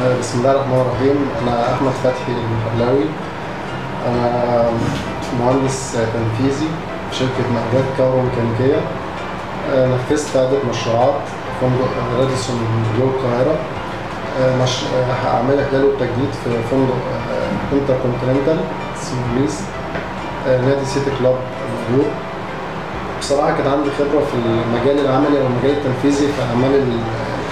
آه، بسم الله الرحمن الرحيم أنا أحمد فتحي الحلاوي أنا مهندس تنفيذي في شركة معدات كهروميكانيكية آه، نفذت عدة مشروعات في فندق راديسون جو القاهرة آه، مش... آه، هعملها خلال التجديد في فندق انتر كونتيننتال اسمه ميس آه، نادي سيتي كلاب الهدوء بصراحة كان عندي خبرة في المجال العملي أو المجال التنفيذي في أعمال ال-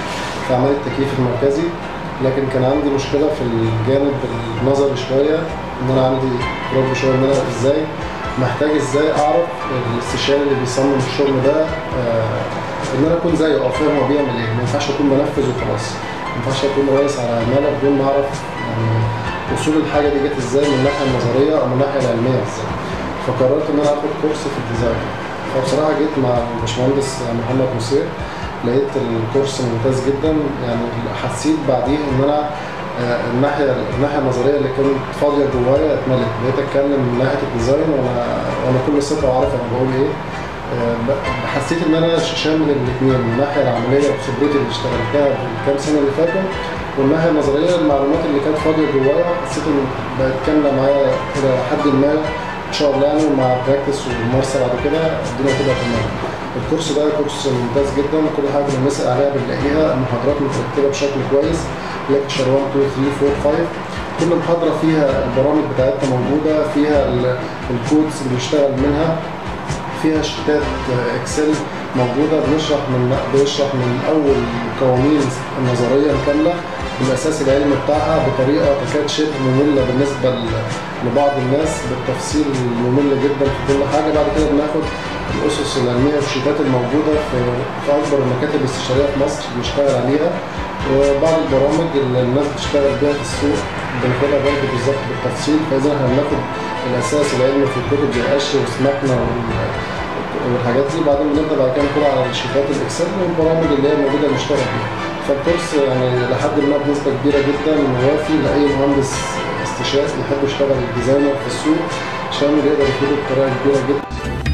في أعمال التكييف المركزي لكن كان عندي مشكلة في الجانب النظري شوية إن أنا عندي رب شوية إن أنا إزاي محتاج إزاي أعرف الاستشاري اللي بيصمم الشغل ده آه، إن أنا أكون زيه أو فاهم هو بيعمل إيه ما ينفعش أكون بنفذ وخلاص ما ينفعش أكون رئيس على عمالة بدون ما أعرف يعني وصول الحاجة دي جت إزاي من الناحية النظرية أو من الناحية العلمية إزاي فقررت إن أنا آخد كورس في الديزاين فبصراحة جيت مع الباشمهندس محمد مصير لقيت الكورس ممتاز جدا يعني حسيت بعديه ان انا آه، الناحيه الناحيه النظريه اللي كانت فاضيه جوايا اتملت بقيت اتكلم من ناحيه الديزاين وانا وانا كل ثقه وعارف انا بقول ايه آه، ب- حسيت ان انا شامل الاثنين من الناحيه العمليه بخبرتي اللي اشتغلتها في الكام سنه اللي فاتوا والناحيه النظريه المعلومات اللي كانت فاضيه جوايا حسيت ان بقت كامله معايا الى حد ما ان شاء الله يعني مع براكتس والممارسه بعد كده الدنيا تبقى تمام الكورس ده كورس ممتاز جدا كل حاجه بنسال عليها بنلاقيها المحاضرات مترتبه بشكل كويس ليكتشر 1 2 3 4 5 كل محاضره فيها البرامج بتاعتها موجوده فيها ال- الكودز اللي بنشتغل منها فيها شتات اكسل موجوده بنشرح من بنشرح من اول القوانين النظريه الكامله بالاساس العلمي بتاعها بطريقه تكاد شبه ممله بالنسبه ل- لبعض الناس بالتفصيل الممل جدا في كل حاجه بعد كده بناخد الاسس العلميه والشيتات الموجوده في في اكبر المكاتب الاستشاريه في مصر بنشتغل عليها وبعض البرامج اللي الناس بتشتغل بيها في السوق بناخدها برضه بالظبط بالتفصيل فاذا احنا بناخد الاساس العلمي في الكتب زي قش وسمكنا وال- والحاجات دي بعدين بنبدا بعد كده ندخل على الشيتات الاكسل والبرامج اللي هي موجوده نشتغل بيها فالكورس يعني لحد ما بنسبه كبيره جدا موافي لاي مهندس استشاري يحب يشتغل ديزاينر في السوق عشان يقدر يفيده بطريقه كبيره جدا